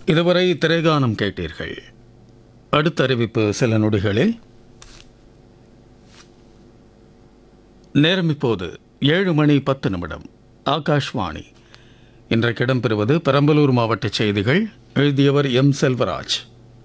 இதுவரை திரைகானம் கேட்டீர்கள் அடுத்த அறிவிப்பு சில நொடிகளில் நேரம் இப்போது ஏழு மணி பத்து நிமிடம் ஆகாஷ்வாணி இன்றைக்கு இடம்பெறுவது பெரம்பலூர் மாவட்ட செய்திகள் எழுதியவர் எம் செல்வராஜ்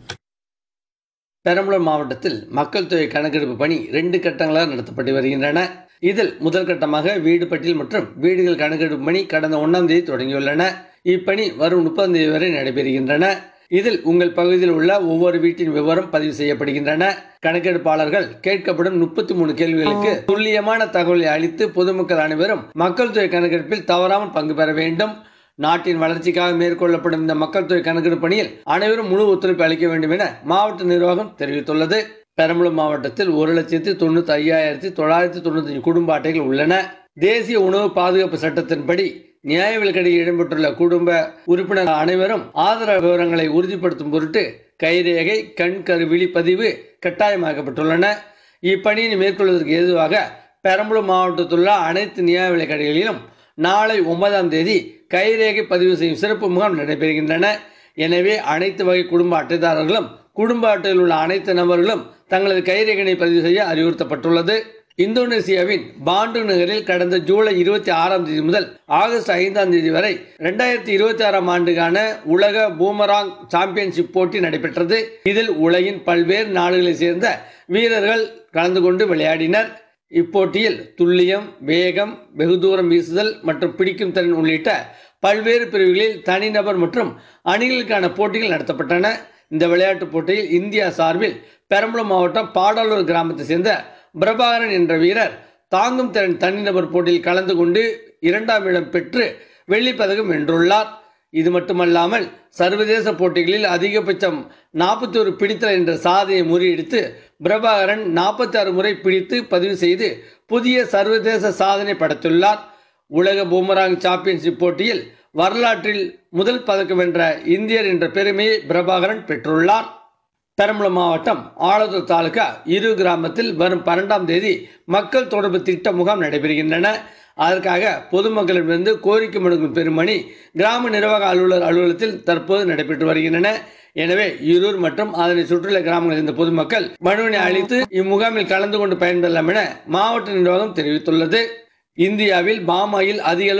பெரம்பலூர் மாவட்டத்தில் மக்கள் தொகை கணக்கெடுப்பு பணி ரெண்டு கட்டங்களாக நடத்தப்பட்டு வருகின்றன இதில் முதல் கட்டமாக வீடு பட்டியல் மற்றும் வீடுகள் கணக்கெடுப்பு பணி கடந்த ஒன்றாம் தேதி தொடங்கியுள்ளன இப்பணி வரும் முப்பதாம் தேதி வரை நடைபெறுகின்றன இதில் உங்கள் பகுதியில் உள்ள ஒவ்வொரு வீட்டின் விவரம் பதிவு செய்யப்படுகின்றன கணக்கெடுப்பாளர்கள் கேட்கப்படும் முப்பத்தி மூணு கேள்விகளுக்கு துல்லியமான தகவலை அளித்து பொதுமக்கள் அனைவரும் மக்கள் தொகை கணக்கெடுப்பில் தவறாமல் பங்கு பெற வேண்டும் நாட்டின் வளர்ச்சிக்காக மேற்கொள்ளப்படும் இந்த மக்கள் தொகை கணக்கெடுப்பு பணியில் அனைவரும் முழு ஒத்துழைப்பு அளிக்க வேண்டும் என மாவட்ட நிர்வாகம் தெரிவித்துள்ளது பெரம்பலூர் மாவட்டத்தில் ஒரு லட்சத்தி தொண்ணூத்தி ஐயாயிரத்தி தொள்ளாயிரத்தி தொண்ணூத்தி குடும்ப அட்டைகள் உள்ளன தேசிய உணவு பாதுகாப்பு சட்டத்தின்படி நியாய விலக்கடியில் இடம்பெற்றுள்ள குடும்ப உறுப்பினர் அனைவரும் ஆதரவு விவரங்களை உறுதிப்படுத்தும் பொருட்டு கைரேகை கண் கருவிழி பதிவு கட்டாயமாக்கப்பட்டுள்ளன இப்பணியை மேற்கொள்வதற்கு ஏதுவாக பெரம்பலூர் மாவட்டத்தில் உள்ள அனைத்து நியாய விலைக்கடைகளிலும் நாளை ஒன்பதாம் தேதி கைரேகை பதிவு செய்யும் சிறப்பு முகாம் நடைபெறுகின்றன எனவே அனைத்து வகை குடும்ப அட்டைதாரர்களும் குடும்ப அட்டையில் உள்ள அனைத்து நபர்களும் தங்களது கைரேகனை பதிவு செய்ய அறிவுறுத்தப்பட்டுள்ளது இந்தோனேசியாவின் பாண்டு நகரில் கடந்த ஜூலை இருபத்தி ஆறாம் தேதி முதல் ஆகஸ்ட் ஐந்தாம் தேதி வரை இரண்டாயிரத்தி இருபத்தி ஆறாம் ஆண்டுக்கான உலக பூமராங் சாம்பியன்ஷிப் போட்டி நடைபெற்றது இதில் உலகின் பல்வேறு நாடுகளைச் சேர்ந்த வீரர்கள் கலந்து கொண்டு விளையாடினர் இப்போட்டியில் துல்லியம் வேகம் வெகு தூரம் வீசுதல் மற்றும் பிடிக்கும் திறன் உள்ளிட்ட பல்வேறு பிரிவுகளில் தனிநபர் மற்றும் அணிகளுக்கான போட்டிகள் நடத்தப்பட்டன இந்த விளையாட்டுப் போட்டியில் இந்தியா சார்பில் பெரம்பலூர் மாவட்டம் பாடாலூர் கிராமத்தை சேர்ந்த பிரபாகரன் என்ற வீரர் தாங்கும் திறன் தனிநபர் போட்டியில் கலந்து கொண்டு இரண்டாம் இடம் பெற்று வெள்ளிப் பதக்கம் வென்றுள்ளார் இது மட்டுமல்லாமல் சர்வதேச போட்டிகளில் அதிகபட்சம் நாற்பத்தி ஒரு பிடித்தல் என்ற சாதனையை முறியடித்து பிரபாகரன் நாற்பத்தி ஆறு முறை பிடித்து பதிவு செய்து புதிய சர்வதேச சாதனை படைத்துள்ளார் உலக பூமராங் சாம்பியன்ஷிப் போட்டியில் வரலாற்றில் முதல் பதக்கம் வென்ற இந்தியர் என்ற பெருமையை பிரபாகரன் பெற்றுள்ளார் பெரம்பலூர் மாவட்டம் ஆலத்தூர் தாலுகா இரு கிராமத்தில் வரும் பன்னெண்டாம் தேதி மக்கள் தொடர்பு திட்ட முகாம் நடைபெறுகின்றன அதற்காக பொதுமக்களிடமிருந்து கோரிக்கை மனுக்கள் பெருமணி கிராம நிர்வாக அலுவலர் அலுவலகத்தில் தற்போது நடைபெற்று வருகின்றன எனவே ஈரூர் மற்றும் அதனை சுற்றியுள்ள கிராமங்களில் இருந்த பொதுமக்கள் மனுவினை அளித்து இம்முகாமில் கலந்து கொண்டு பயன்பெறலாம் என மாவட்ட நிர்வாகம் தெரிவித்துள்ளது இந்தியாவில் பாமாயில் அதிக அளவு